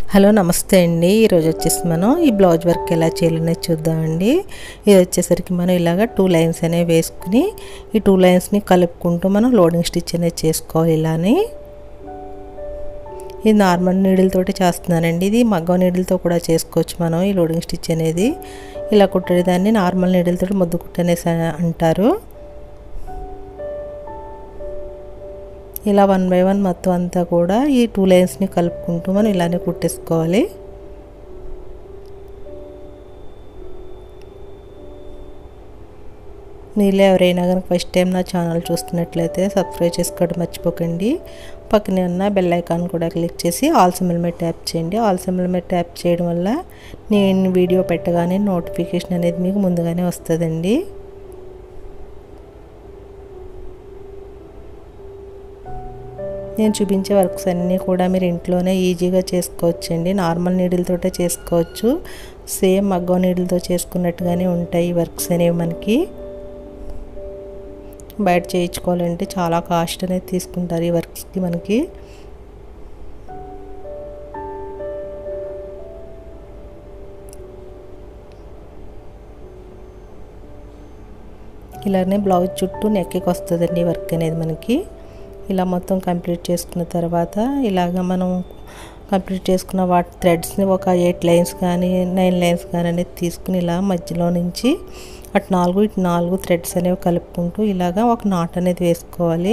hello నమస్తే అండి ఈరోజు వచ్చేసి మనం ఈ బ్లౌజ్ వర్క్ ఎలా చేయాలనేది చూద్దామండి ఇది వచ్చేసరికి మనం ఇలాగ టూ లైన్స్ అనేవి వేసుకుని ఈ టూ లైన్స్ని కలుపుకుంటూ మనం లోడింగ్ స్టిచ్ అనేది చేసుకోవాలి ఇలాని ఇది నార్మల్ నీడిల్తోటి చేస్తున్నానండి ఇది మగ్గ నీడిల్తో కూడా చేసుకోవచ్చు మనం ఈ లోడింగ్ స్టిచ్ అనేది ఇలా కుట్టేదాన్ని నార్మల్ నీడిల్తో ముద్దు కుట్టనేసి అంటారు ఇలా వన్ బై వన్ మొత్తం అంతా కూడా ఈ టూ లైన్స్ని కలుపుకుంటూ మనం ఇలానే కుట్టేసుకోవాలి మీలో ఎవరైనా కనుక ఫస్ట్ టైం నా ఛానల్ చూస్తున్నట్లయితే సబ్స్క్రైబ్ చేసుకోవడం మర్చిపోకండి పక్కనే ఉన్న బెల్ ఐకాన్ కూడా క్లిక్ చేసి ఆల్ సింబల్ మీద ట్యాప్ చేయండి ఆల్ సింబల్ మీద ట్యాప్ చేయడం వల్ల నేను వీడియో పెట్టగానే నోటిఫికేషన్ అనేది మీకు ముందుగానే వస్తుందండి నేను చూపించే వర్క్స్ అన్నీ కూడా మీరు ఇంట్లోనే ఈజీగా చేసుకోవచ్చండి నార్మల్ నీడిల్తోటే చేసుకోవచ్చు సేమ్ మగ్గ నీడిల్తో చేసుకున్నట్టుగానే ఉంటాయి ఈ వర్క్స్ అనేవి మనకి బయట చేయించుకోవాలంటే చాలా కాస్ట్ అనేది తీసుకుంటారు ఈ వర్క్స్కి మనకి ఇలానే బ్లౌజ్ చుట్టూ నెక్కి వస్తుందండి వర్క్ అనేది మనకి ఇలా మొత్తం కంప్లీట్ చేసుకున్న తర్వాత ఇలాగ మనం కంప్లీట్ చేసుకున్న వాటి థ్రెడ్స్ని ఒక ఎయిట్ లైన్స్ కానీ నైన్ లైన్స్ కానీ అనేది తీసుకుని ఇలా మధ్యలో నుంచి అటు నాలుగు ఇటు నాలుగు థ్రెడ్స్ అనేవి కలుపుకుంటూ ఇలాగా ఒక నాట్ అనేది వేసుకోవాలి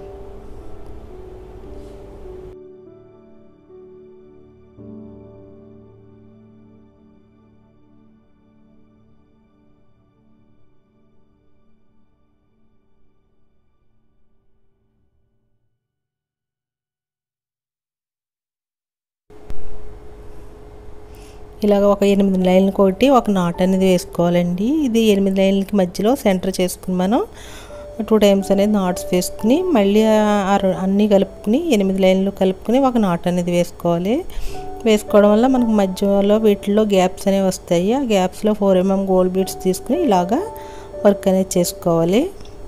ఇలాగ ఒక ఎనిమిది లైన్లు కొట్టి ఒక నాట్ అనేది వేసుకోవాలండి ఇది ఎనిమిది లైన్లకి మధ్యలో సెంటర్ చేసుకుని మనం టూ టైమ్స్ అనేది నాట్స్ వేసుకుని మళ్ళీ అన్నీ కలుపుకుని ఎనిమిది లైన్లు కలుపుకుని ఒక నాట్ అనేది వేసుకోవాలి వేసుకోవడం వల్ల మనకు మధ్యలో వీటిల్లో గ్యాప్స్ అనేవి వస్తాయి ఆ గ్యాప్స్లో ఫోర్ ఎంఎం గోల్డ్ బీడ్స్ తీసుకుని ఇలాగా వర్క్ అనేది చేసుకోవాలి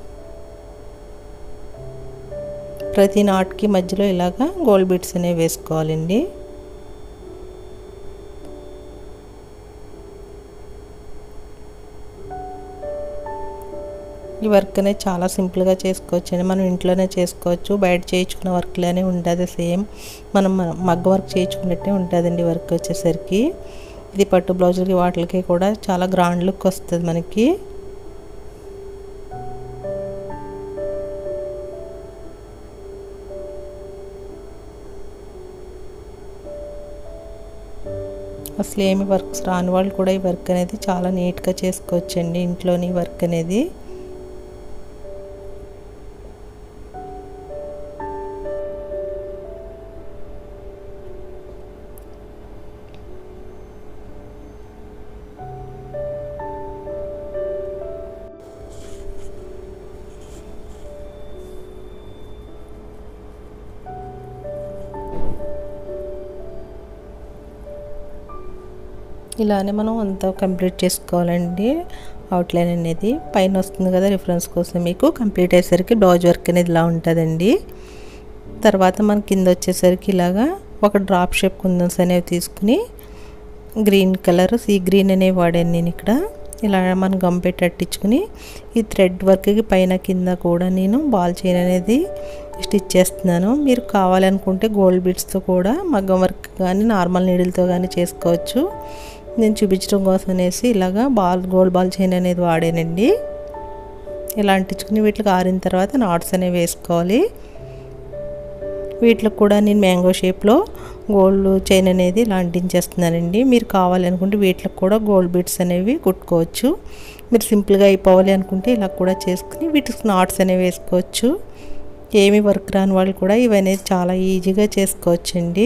ప్రతి నాట్కి మధ్యలో ఇలాగా గోల్డ్ బీడ్స్ అనేవి వేసుకోవాలండి ఈ వర్క్ అనేది చాలా సింపుల్గా చేసుకోవచ్చు అండి మనం ఇంట్లోనే చేసుకోవచ్చు బయట చేయించుకున్న వర్క్లోనే ఉంటుంది సేమ్ మనం మగ్గ వర్క్ చేయించుకున్నట్టే ఉంటుందండి వర్క్ వచ్చేసరికి ఇది పట్టు బ్లౌజులకి వాటికి కూడా చాలా గ్రాండ్ లుక్ వస్తుంది మనకి అసలు ఏమి వర్క్స్ రాని వాళ్ళు కూడా ఈ వర్క్ అనేది చాలా నీట్గా చేసుకోవచ్చండి ఇంట్లోని వర్క్ అనేది ఇలానే మనం అంతా కంప్లీట్ చేసుకోవాలండి అవుట్లైన్ అనేది పైన వస్తుంది కదా రిఫరెన్స్ కోసం మీకు కంప్లీట్ అయ్యేసరికి బ్లౌజ్ వర్క్ అనేది ఇలా ఉంటుందండి తర్వాత మన కింద వచ్చేసరికి ఇలాగా ఒక డ్రాప్ షేప్ కుందన్స్ అనేవి తీసుకుని గ్రీన్ కలర్ సీ గ్రీన్ అనేవి వాడాను నేను ఇక్కడ ఇలా మనం గమ్ పెట్టి అట్టించుకుని ఈ థ్రెడ్ వర్క్కి పైన కింద కూడా నేను బాల్ చైన్ అనేది స్టిచ్ చేస్తున్నాను మీరు కావాలనుకుంటే గోల్డ్ బీడ్స్తో కూడా మగ్గం వర్క్ కానీ నార్మల్ నీడిల్తో కానీ చేసుకోవచ్చు నేను చూపించడం కోసం అనేసి ఇలాగా బాల్ గోల్డ్ బాల్ చైన్ అనేది వాడానండి ఇలా అంటించుకుని వీటికి ఆరిన తర్వాత నాట్స్ అనేవి వేసుకోవాలి వీటికి కూడా నేను మ్యాంగో షేప్లో గోల్డ్ చైన్ అనేది ఇలా అంటించేస్తున్నానండి మీరు కావాలనుకుంటే వీటికి కూడా గోల్డ్ బీడ్స్ అనేవి కుట్టుకోవచ్చు మీరు సింపుల్గా అయిపోవాలి అనుకుంటే ఇలా కూడా చేసుకుని వీటికి నాట్స్ అనేవి వేసుకోవచ్చు ఏమి వర్క్ రాని వాళ్ళు కూడా ఇవన్నీ చాలా ఈజీగా చేసుకోవచ్చండి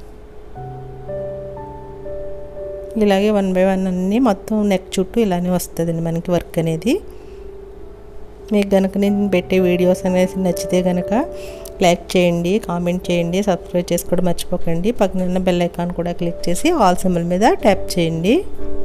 ఇలాగే వన్ బై వన్ అన్నీ మొత్తం నెక్ చుట్టూ ఇలానే వస్తుందండి మనకి వర్క్ అనేది మీకు కనుక నేను పెట్టే వీడియోస్ అనేసి నచ్చితే కనుక లైక్ చేయండి కామెంట్ చేయండి సబ్స్క్రైబ్ చేసుకోవడం మర్చిపోకండి పక్కన బెల్ ఐకాన్ కూడా క్లిక్ చేసి ఆల్ సింబల్ మీద ట్యాప్ చేయండి